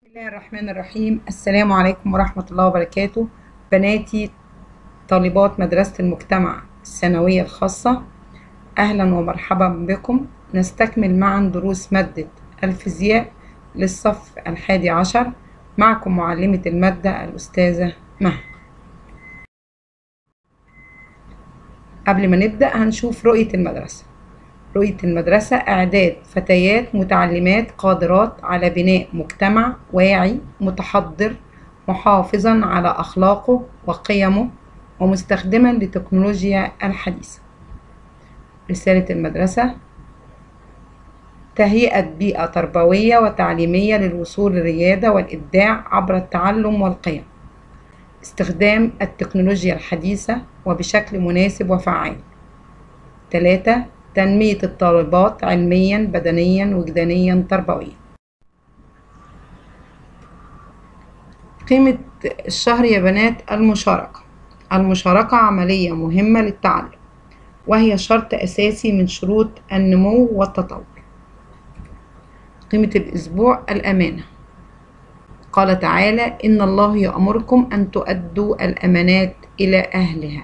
بسم الله الرحمن الرحيم السلام عليكم ورحمة الله وبركاته بناتي طالبات مدرسة المجتمع الثانوية الخاصة أهلا ومرحبا بكم نستكمل معا دروس مادة الفيزياء للصف الحادي عشر معكم معلمة المادة الأستاذة مها قبل ما نبدأ هنشوف رؤية المدرسة رؤية المدرسة إعداد فتيات متعلمات قادرات على بناء مجتمع واعي متحضر محافظا على أخلاقه وقيمه ومستخدما لتكنولوجيا الحديثة رسالة المدرسة تهيئة بيئة تربوية وتعليمية للوصول للريادة والإبداع عبر التعلم والقيم استخدام التكنولوجيا الحديثة وبشكل مناسب وفعال ثلاثة تنمية الطالبات علميا بدنيا وجدانيا تربويا قيمة الشهر يا بنات المشاركة المشاركة عملية مهمة للتعلم وهي شرط أساسي من شروط النمو والتطور قيمة الأسبوع الأمانة قال تعالى إن الله يأمركم أن تؤدوا الأمانات إلى أهلها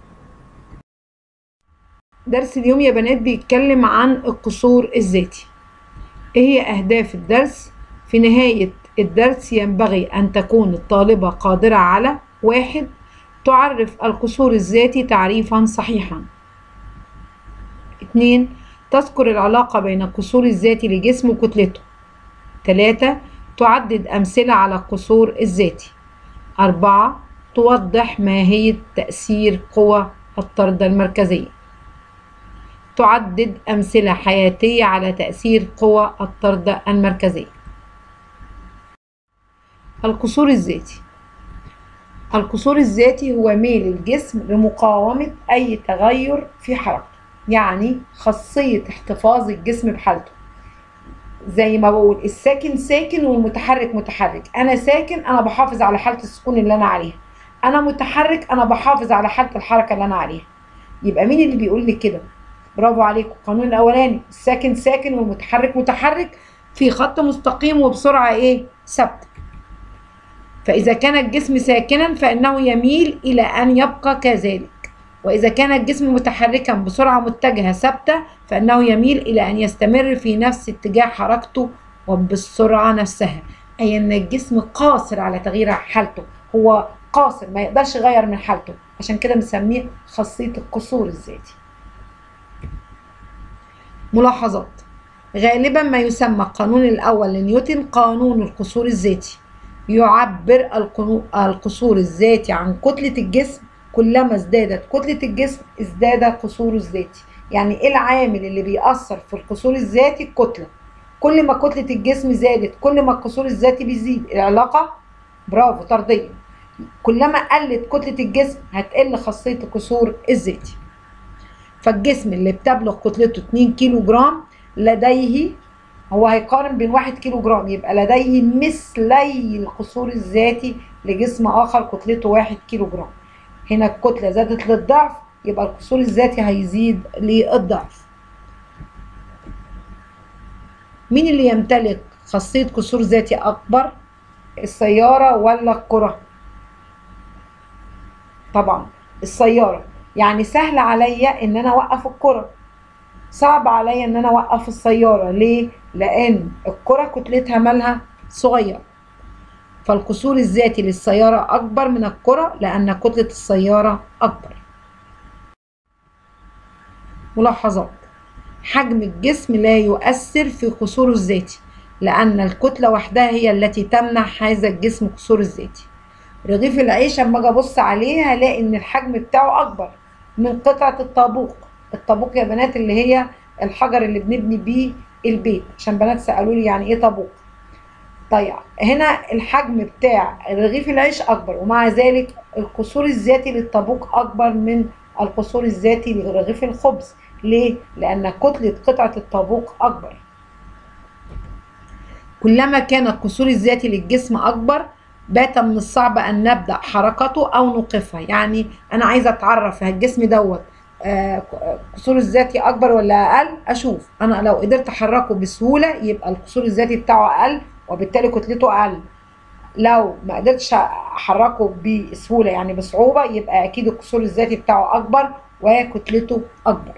درس اليوم يا بنات بيتكلم عن القصور الذاتي ايه هي اهداف الدرس في نهاية الدرس ينبغي ان تكون الطالبة قادرة على واحد تعرف القصور الذاتي تعريفا صحيحا اتنين تذكر العلاقة بين القصور الذاتي لجسم وكتلته تلاتة تعدد أمثلة على القصور الذاتي أربعة توضح ماهية تأثير قوى الطردة المركزية تعدد أمثلة حياتية على تأثير قوى الطردة المركزية القصور الذاتي القصور الذاتي هو ميل الجسم لمقاومة أي تغير في حركته يعني خاصية احتفاظ الجسم بحالته زي ما بقول الساكن ساكن والمتحرك متحرك أنا ساكن أنا بحافظ على حالة السكون اللي أنا عليها أنا متحرك أنا بحافظ على حالة الحركة اللي أنا عليها يبقى مين اللي بيقول لي كده برافو عليكم القانون الاولاني الساكن ساكن والمتحرك متحرك في خط مستقيم وبسرعه ايه ثابته فاذا كان الجسم ساكنا فانه يميل الى ان يبقى كذلك واذا كان الجسم متحركا بسرعه متجهه ثابته فانه يميل الى ان يستمر في نفس اتجاه حركته وبالسرعه نفسها اي ان الجسم قاصر على تغيير حالته هو قاصر ما يقدرش يغير من حالته عشان كده بنسميه خاصيه القصور الذاتي ملاحظات غالبا ما يسمى القانون الأول لنيوتن قانون القصور الذاتي يعبر القصور الذاتي عن كتلة الجسم كلما ازدادت كتلة الجسم ازداد قصوره الذاتي يعني ايه العامل اللي بيأثر في القصور الذاتي الكتلة كل ما كتلة الجسم زادت كل ما القصور الذاتي بيزيد العلاقة برافو طردية كلما قلت كتلة الجسم هتقل خاصية القصور الذاتي فالجسم اللي بتبلغ كتلته 2 كيلو جرام لديه هو هيقارن بين 1 كيلو جرام يبقى لديه مثلي القصور الذاتي لجسم آخر كتلته 1 كيلو جرام هنا الكتلة زادت للضعف يبقى القصور الذاتي هيزيد للضعف مين اللي يمتلك خاصية قصور ذاتي أكبر السيارة ولا الكرة طبعا السيارة يعني سهل عليا ان انا اوقف الكره صعب عليا ان انا اوقف السياره ليه لان الكره كتلتها مالها صغير فالقصور الذاتي للسياره اكبر من الكره لان كتله السياره اكبر ملاحظات حجم الجسم لا يؤثر في قصوره الذاتي لان الكتله وحدها هي التي تمنع هذا الجسم قصور الذاتي رغيف العيش اما اجي ابص عليه هلاقي ان الحجم بتاعه اكبر من قطعة الطابوق الطابوق يا بنات اللي هي الحجر اللي بنبني بيه البيت عشان بنات سألوا لي يعني ايه طابوق طيب هنا الحجم بتاع رغيف العيش اكبر ومع ذلك القصور الذاتي للطابوق اكبر من القصور الذاتي لرغيف الخبز ليه لان كتلة قطعة الطابوق اكبر كلما كان القصور الذاتي للجسم اكبر بات من الصعب ان نبدا حركته او نوقفها يعني انا عايزه اتعرف الجسم دوت قصور الذاتي اكبر ولا اقل اشوف انا لو قدرت احركه بسهوله يبقى القصور الذاتي بتاعه اقل وبالتالي كتلته اقل لو ما قدرتش احركه بسهوله يعني بصعوبه يبقى اكيد القصور الذاتي بتاعه اكبر وكتلته اكبر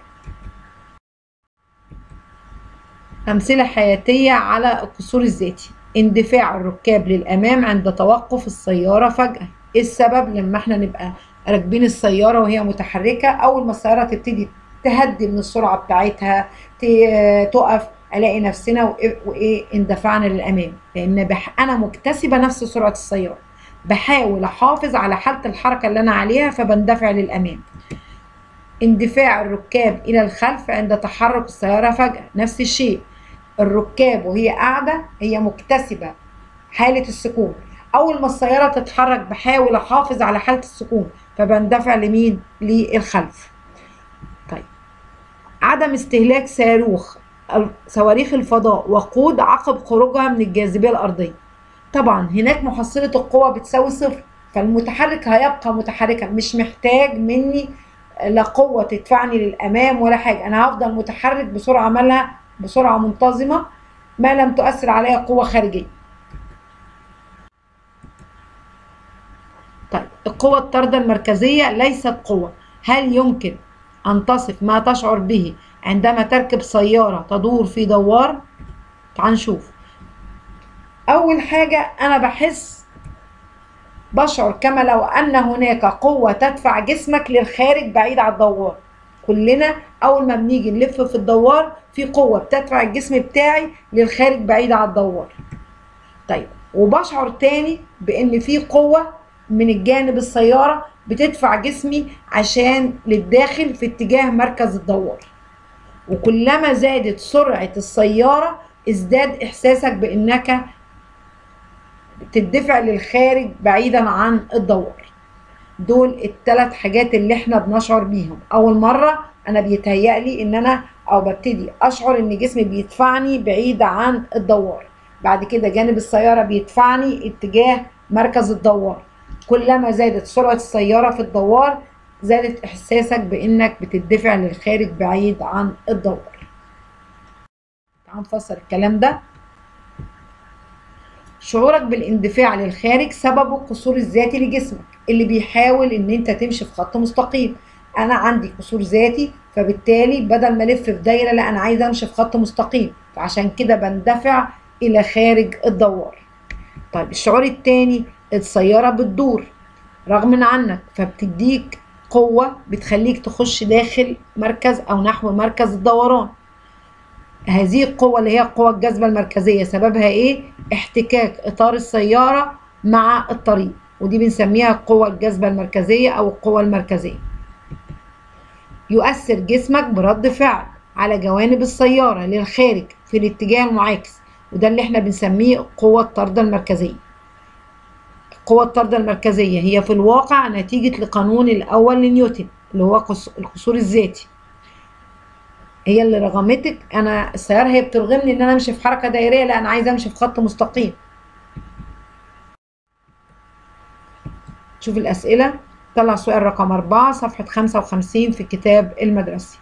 امثله حياتيه على القصور الذاتي اندفاع الركاب للامام عند توقف السياره فجاه ايه السبب لما احنا نبقى راكبين السياره وهي متحركه اول ما السياره تبتدي تهدي من السرعه بتاعتها تقف الاقي نفسنا وايه اندفعنا للامام لان بح انا مكتسبه نفس سرعه السياره بحاول احافظ على حاله الحركه اللي انا عليها فبندفع للامام اندفاع الركاب الى الخلف عند تحرك السياره فجاه نفس الشيء الركاب وهي قاعده هي مكتسبه حاله السكون اول ما السياره تتحرك بحاول احافظ على حاله السكون فبندفع لمين للخلف طيب عدم استهلاك صاروخ صواريخ الفضاء وقود عقب خروجها من الجاذبيه الارضيه طبعا هناك محصله القوه بتساوي صفر فالمتحرك هيبقى متحركا مش محتاج مني لا قوه تدفعني للامام ولا حاجه انا هفضل متحرك بسرعه مالها بسرعه منتظمه ما لم تؤثر عليها قوه خارجيه طيب القوة الطاردة المركزية ليست قوة هل يمكن أن تصف ما تشعر به عندما تركب سيارة تدور في دوار تعال نشوف أول حاجة أنا بحس بشعر كما لو أن هناك قوة تدفع جسمك للخارج بعيد عن الدوار كلنا أول ما بنيجي نلف في الدوار في قوة بتدفع الجسم بتاعي للخارج بعيد عن الدوار طيب وبشعر تاني بأن في قوة من الجانب السيارة بتدفع جسمي عشان للداخل في اتجاه مركز الدوار وكلما زادت سرعة السيارة ازداد إحساسك بأنك تدفع للخارج بعيدا عن الدوار دول الثلاث حاجات اللي احنا بنشعر بيهم أول مرة أنا بيتهيألي إن أنا أو ببتدي أشعر إن جسمي بيدفعني بعيد عن الدوار بعد كده جانب السيارة بيدفعني اتجاه مركز الدوار كلما زادت سرعة السيارة في الدوار زادت إحساسك بإنك بتدفع للخارج بعيد عن الدوار تعال نفسر الكلام ده شعورك بالاندفاع للخارج سببه القصور الذاتي لجسمك اللي بيحاول ان انت تمشي في خط مستقيم انا عندي قصور ذاتي فبالتالي بدل ما الف في دايره لا انا عايزه امشي في خط مستقيم فعشان كده بندفع الى خارج الدوار طيب الشعور التاني السيارة بتدور رغم عنك فبتديك قوة بتخليك تخش داخل مركز أو نحو مركز الدوران هذه القوة اللي هي قوة الجاذبة المركزية سببها إيه؟ احتكاك إطار السيارة مع الطريق ودي بنسميها القوة الجاذبة المركزية أو القوة المركزية يؤثر جسمك برد فعل على جوانب السيارة للخارج في الاتجاه المعاكس وده اللي احنا بنسميه قوة الطردة المركزية قوة الطردة المركزية هي في الواقع نتيجة لقانون الأول لنيوتن اللي هو القصور الذاتي هي اللي رغمتك أنا السيارة هي بترغمني إن أنا أمشي في حركة دائرية لا أنا عايزة أمشي في خط مستقيم شوف الأسئلة طلع سؤال رقم أربعة صفحة خمسة وخمسين في الكتاب المدرسي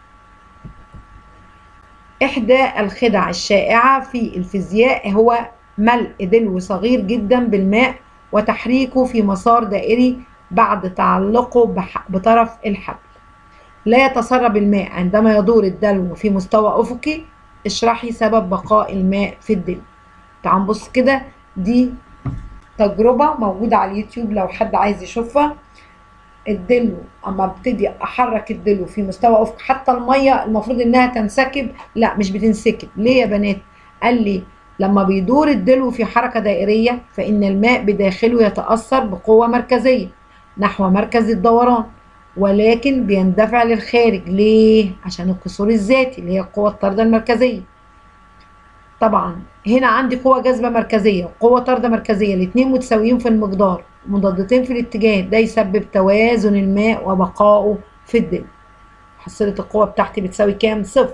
إحدى الخدع الشائعة في الفيزياء هو ملء دلو صغير جدا بالماء وتحريكه في مسار دائري بعد تعلقه بطرف الحبل لا يتسرب الماء عندما يدور الدلو في مستوى أفقي اشرحي سبب بقاء الماء في الدلو تعال نبص كده دي تجربة موجودة على اليوتيوب لو حد عايز يشوفها الدلو اما ابتدي احرك الدلو في مستوى افق حتى الميه المفروض انها تنسكب لا مش بتنسكب ليه يا بنات قال لي لما بيدور الدلو في حركة دائرية فإن الماء بداخله يتأثر بقوة مركزية نحو مركز الدوران ولكن بيندفع للخارج ليه؟ عشان القصور الذاتي اللي هي القوة الطاردة المركزية طبعا هنا عندي قوة جاذبة مركزية وقوة طاردة مركزية الاتنين متساويين في المقدار مضادتين في الاتجاه ده يسبب توازن الماء وبقائه في الدلو حصيلة القوة بتاعتي بتساوي كام؟ صفر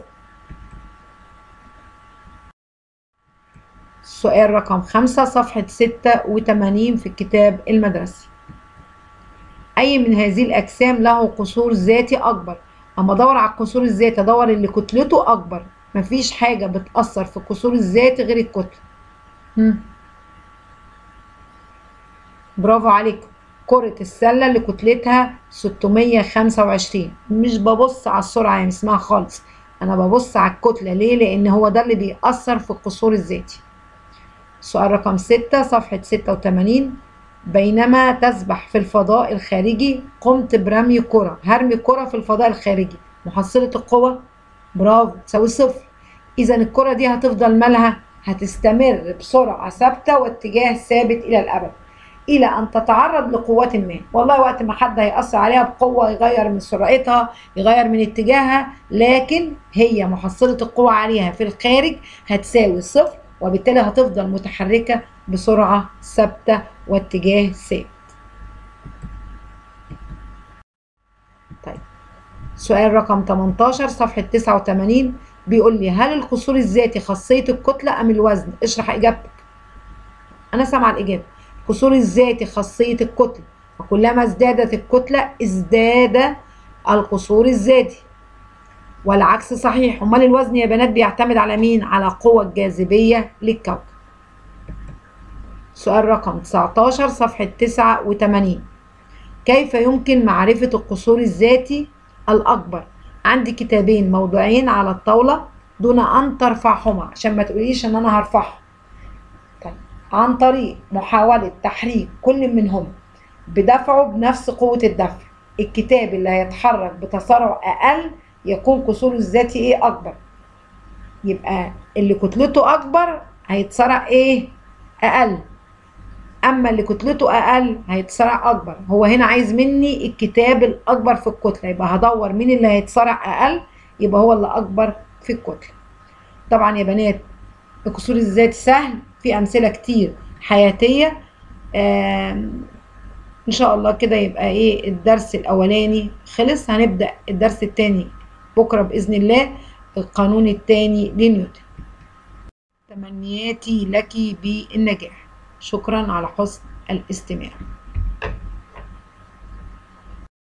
سؤال رقم خمسة صفحة ستة وتمانين في الكتاب المدرسي أي من هذه الأجسام له قصور ذاتي أكبر أما أدور على القصور الذاتي أدور اللي كتلته أكبر مفيش حاجة بتأثر في القصور الذاتي غير الكتلة برافو عليكم كرة السلة اللي كتلتها 625 مش ببص على السرعة يعني اسمها خالص أنا ببص على الكتلة ليه؟ لأن هو ده اللي بيأثر في القصور الذاتي سؤال رقم 6 صفحة 86 بينما تسبح في الفضاء الخارجي قمت برمي كرة هرمي كرة في الفضاء الخارجي محصلة القوة برافو تساوي صفر إذا الكرة دي هتفضل مالها هتستمر بسرعة ثابتة واتجاه ثابت إلى الأبد إلى أن تتعرض لقوات ما والله وقت ما حد هيأثر عليها بقوة يغير من سرعتها يغير من اتجاهها لكن هي محصلة القوة عليها في الخارج هتساوي صفر وبالتالي هتفضل متحركة بسرعة ثابتة واتجاه ثابت طيب سؤال رقم 18 صفحة 89 بيقول لي هل القصور الذاتي خاصية الكتلة أم الوزن؟ اشرح إجابتك. أنا سامعة الإجابة. القصور الذاتي خاصية الكتلة وكلما ازدادت الكتلة ازداد القصور الذاتي. والعكس صحيح، أمال الوزن يا بنات بيعتمد على مين؟ على قوة الجاذبية للكوكب. سؤال رقم 19 صفحة 89 كيف يمكن معرفة القصور الذاتي الأكبر؟ عندي كتابين موضوعين على الطاولة دون أن ترفعهما عشان ما تقوليش إن أنا هرفعهم. طيب عن طريق محاولة تحريك كل منهم بدفعه بنفس قوة الدفع. الكتاب اللي هيتحرك بتسارع أقل يكون قصوره الذاتي إيه أكبر. يبقى اللي كتلته أكبر هيتسارع إيه؟ أقل. اما اللي كتلته اقل هيتسارع اكبر هو هنا عايز مني الكتاب الاكبر في الكتله يبقى هدور مين اللي هيتسارع اقل يبقى هو اللي اكبر في الكتله طبعا يا بنات الكسور الذاتي سهل في امثله كتير حياتيه ان شاء الله كده يبقى ايه الدرس الاولاني خلص هنبدا الدرس الثاني بكره باذن الله القانون الثاني لنيوتن تمنياتي لك بالنجاح شكرا على حسن الاستماع